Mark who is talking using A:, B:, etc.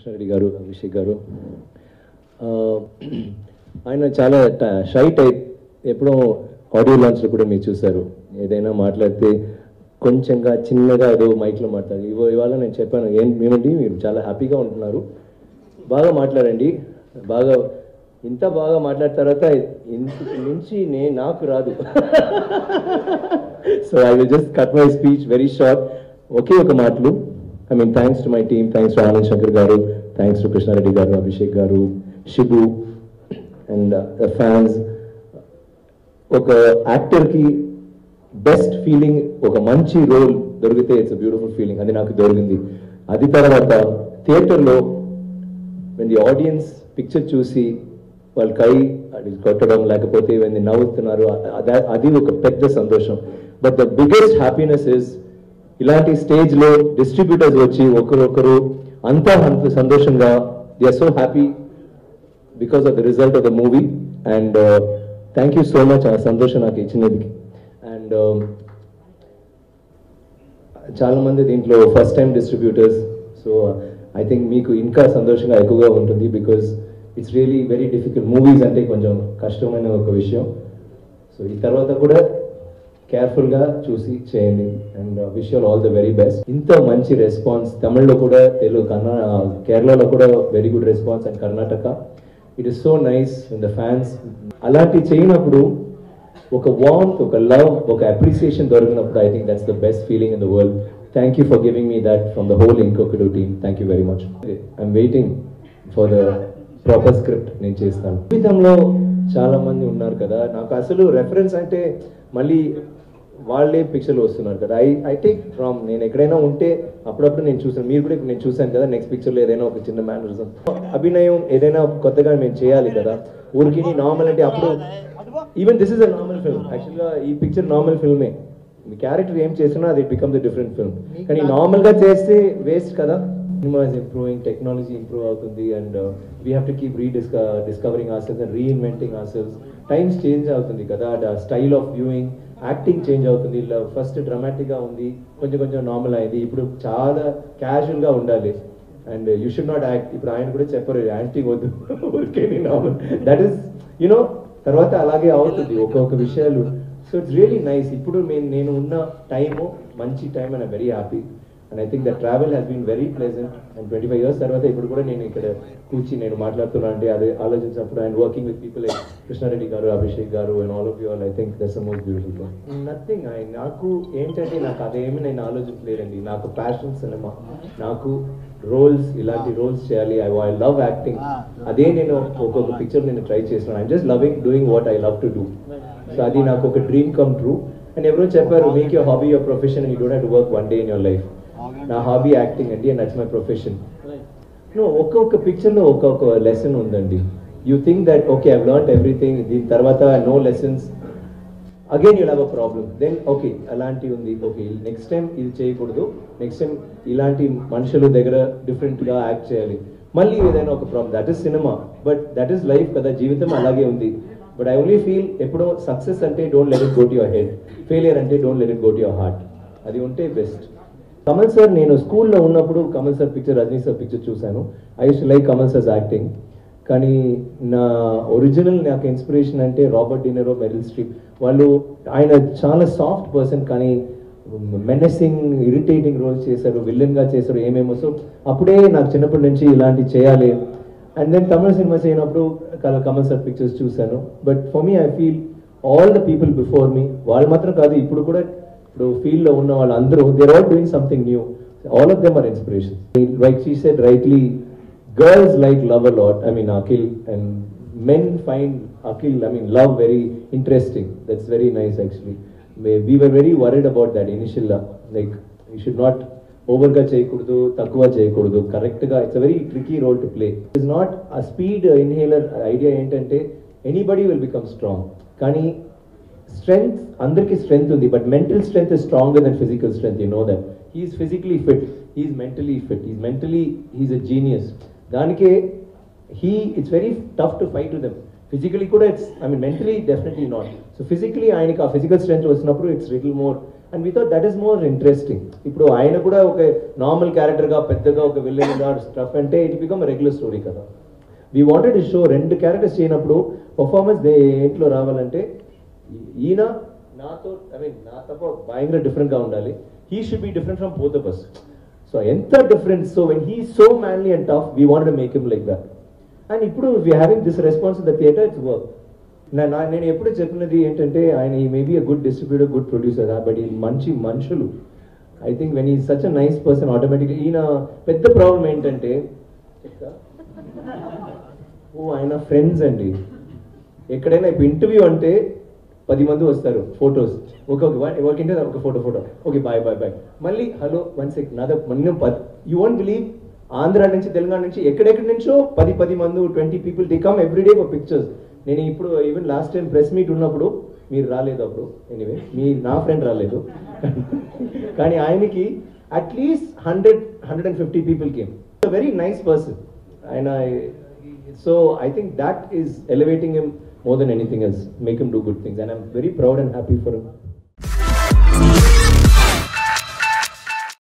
A: కృష్ణారెడ్డి గారు అభిషేక్ గారు ఆ, ఆయన చాలా షై టైప్ ఎప్పుడో ఆడియో లాంచ్లో కూడా మీరు చూశారు ఏదైనా మాట్లాడితే కొంచెంగా చిన్నగా ఏదో మైక్లో మాట్లాడారు ఇవో ఇవాళ నేను చెప్పాను ఏం ఏమండి మీరు చాలా హ్యాపీగా ఉంటున్నారు బాగా మాట్లాడండి బాగా ఇంత బాగా మాట్లాడిన తర్వాత ఇంతకు మించి నే నాకు రాదు so I will just cut my speech very short ఒకే ఒక మాటలు I mean thanks to my team thanks to Anand Shankar garu thanks to Krishna Reddy garu Abhishek గారు షిబు అండ్ ఫ్యాన్స్ ఒక యాక్టర్కి బెస్ట్ ఫీలింగ్ ఒక మంచి రోల్ దొరికితే ఇట్స్ బ్యూటిఫుల్ ఫీలింగ్ అది నాకు దొరికింది అది తర్వాత థియేటర్లో వెన్ ది ఆడియన్స్ పిక్చర్ చూసి వాళ్ళ కై అది కొట్టడం లేకపోతే వెన్ నవ్వుతున్నారు అద- అది ఒక పెద్ద సంతోషం but the biggest happiness is ఇలాంటి స్టేజ్ లో డిస్ట్రిబ్యూటర్స్ వచ్చి ఒకరొకరు అంతా అంత సంతోషంగా they are so happy because of the result of the movie and thank you so much ఆ సంతోషం నాకు ఇచ్చినందుకు అండ్ చాలా మంది దీంట్లో first time distributors so I think మీకు ఇంకా సంతోషంగా ఎక్కువగా ఉంటుంది because it's really very difficult movies అంటే కొంచెం కష్టమైన ఒక విషయం సో ఈ తర్వాత కూడా కేర్ఫుల్గా చూసి చేయండి and wish all all the very best ఇంత మంచి రెస్పాన్స్ తమిళ్లో కూడా తెలుగు కన్నా కేరళలో కూడా very good response and Karnataka it is so nice the fans అలాంటి చేయనప్పుడు ఒక వార్మ్త్ ఒక లవ్ ఒక అప్రిసియేషన్ దొరికినప్పుడు I think that's the best feeling in the world thank you for giving me that from the whole ఇంకొకడు team thank you very much I'm waiting for the proper script నేను చేస్తాను జీవితంలో చాలా మంది ఉన్నారు కదా నాకు అసలు రెఫరెన్స్ అంటే మళ్ళీ వాళ్ళే పిక్చర్లు వస్తున్నారు కదా ఐ ఐ టేక్ ఫ్రమ్ నేను ఎక్కడైనా ఉంటే అప్పుడప్పుడు నేను చూసాను మీరు కూడా ఇప్పుడు నేను చూసాను కదా నెక్స్ట్ పిక్చర్లో ఏదైనా ఒక చిన్న మేనరిజం అభినయం ఏదైనా కొత్తగా మేము చేయాలి కదా ఊరికి నార్మల్ అంటే అప్పుడు even this is a normal film యాక్చువల్గా ఈ పిక్చర్ నార్మల్ ఫిల్మే మీ క్యారెక్టర్ ఏం చేసినా అది బికమ్ ద డిఫరెంట్ ఫిల్మ్ కానీ నార్మల్ గా చేస్తే వేస్ట్ కదా cinema is improving technology improve అవుతుంది and we have to keep re disc discovering ourselves and reinventing ourselves times change అవుతుంది కదా style of viewing acting change అవుతుంది first dramatic గా ఉంది కొంచెం కొంచెం నార్మల్ అయింది ఇప్పుడు చాలా క్యాజువల్ గా ఉండాలి and you should not act ఇప్పుడు ఆయన కూడా చెప్పరు యాక్టింగ్ వద్దు ఊరికే నార్మల్ దట్ ఈస్ యునో తర్వాత అలాగే అవుతుంది ఒక్కొక్క విషయాలు సో ఇట్స్ రియలీ నైస్ ఇప్పుడు నేను నేను ఉన్న టైము మంచి time and very happy and I think the travel has been very pleasant and twenty five years తర్వాత ఇప్పుడు కూడా నేను ఇక్కడ కూర్చి నేను మాట్లాడుతున్నా అంటే అదే ఆలోచించినప్పుడు and working with people like Krishna Reddy garu Abhishek garu and all of you all I think that's the most beautiful nothing I నాకు ఏంటంటే నాకు అదేమి నేను ఆలోచించలేదండి నాకు ప్యాషన్ సినిమా నాకు రోల్స్ ఇలాంటి రోల్స్ చేయాలి ఐ ఐ లవ్ యాక్టింగ్ అదే నేను ఒక్కొక్క పిక్చర్ నేను ట్రై చేస్తున్నాను I'm just loving doing what I love to do so అది నాకు ఒక డ్రీమ్ కమ్ ట్రూ అండ్ ఎవరో చెప్పారు make your hobby your profession and you don't to work one day in your life నా hobby acting అండి and that's my profession no ఒక్కొక్క పిక్చర్లో ఒక్కొక్క లెసన్ ఉందండి you think that okay I learn everything దీని తర్వాత no lessons again you'll have a problem then okay అలాంటి ఉంది ఓకే నెక్స్ట్ టైం ఇది చేయకూడదు నెక్స్ట్ టైం ఇలాంటి మనుషుల దగ్గర డిఫరెంట్గా యాక్ట్ చేయాలి మళ్ళీ ఏదైనా ఒక problem that is cinema but that is life కదా జీవితం అలాగే ఉంది బట్ ఐ ఓన్లీ ఫీల్ ఎప్పుడో సక్సెస్ అంటే don't let it go to your head failure అంటే don't let it go to your heart అది ఉంటే బెస్ట్ కమల్ సార్ నేను స్కూల్లో ఉన్నప్పుడు Kamal sir picture Rajini sir picture చూశాను I use like Kamal sir's acting కానీ నా ఒరిజినల్ నాకు ఇన్స్పిరేషన్ అంటే రాబర్ట్ డినరో మెరిల్ స్ట్రీప్ వాళ్ళు ఆయన చాలా సాఫ్ట్ పర్సన్ కానీ మెనసింగ్ ఇరిటేటింగ్ రోల్స్ చేశారు విలన్గా చేశారు ఏమేమో సో అప్పుడే నాకు చిన్నప్పటి నుంచి ఇలాంటివి చేయాలి అండ్ దెన్ తమిళ సినిమాస్ అయినప్పుడు కల- కమల్ సార్ పిక్చర్స్ చూశాను but for me I feel all the people before me వాళ్ళు మాత్రం కాదు ఇప్పుడు కూడా ఇప్పుడు ఫీల్డ్ లో ఉన్న వాళ్ళందరూ there all doing something new all of them are inspiration like she said rightly girls like love a lot I mean Akhil and men find Akhil I mean love very interesting that's very nice actually we were very worried about that initial like you should not ఓవర్గా చేయకూడదు తక్కువ చేయకూడదు కరెక్ట్గా it's a very tricky role to play it's not a speed inhaler idea ఏంటంటే anybody will become strong కానీ strength అందరికి strength ఉంది but mental strength is stronger than physical strength you know that he's physically fit he's mentally fit he's mentally he's a genius దానికే he it's very tough to fight to them physically కూడా it's I mean mentally definitely not so physically ఆయనకి ఆ physical strength వచ్చినప్పుడు it's little more and we thought that is more interesting ఇప్పుడు ఆయన కూడా ఒక normal క్యారెక్టర్గా పెద్దగా ఒక విల్లన్గా స్టఫ్ అంటే ఇట్ బికమ్ రెగ్యులర్ స్టోరీ కదా వీ వాంటెడ్ టు షో రెండు క్యారెక్టర్స్ చేయనప్పుడు పర్ఫార్మెన్స్ దేంట్లో రావాలంటే ఈయన నాతో ఐ మీన్ నా తప్ప భయంకర డిఫరెంట్గా ఉండాలి he should be different from both of us so ఎంత difference so when he so manly and tough we want make him like that and ఇప్పుడు we having this response the theatre it's work నా నేను ఎప్పుడు చెప్పినది ఏంటంటే ఆయన ఈ maybe a good distributor good producer but ఈ మంచి మనుషులు I think when he such a nice person ఆటోమేటిక్గా ఈయన పెద్ద ప్రాబ్లం ఏంటంటే ఓ ఆయన ఫ్రెండ్స్ అండి ఎక్కడైనా ఇప్పుడు ఇంటర్వ్యూ అంటే పది మంది వస్తారు ఫొటోస్ ఒక ఒక ఇంటే ఒక photo photo okay bye bye bye మళ్ళీ హలో వన్ సెక్ నాద మనం పది యూ వోంట్ బిలీవ్ ఆంధ్ర నుంచి తెలంగాణ నుంచి ఎక్కడెక్కడి నుంచో పది పది మంది twenty people they come everyday for pictures నేను ఇప్పుడు even last time press meet ఉన్నప్పుడు మీరు రాలేదు అప్పుడు ఎనీవే మీ నా ఫ్రెండ్ రాలేదు కానీ ఆయనకి at least hundred hundred and fifty people came very nice person ఆయన so I think that is elevating him more than anything else, make him do good things. And I'm very proud and happy for him.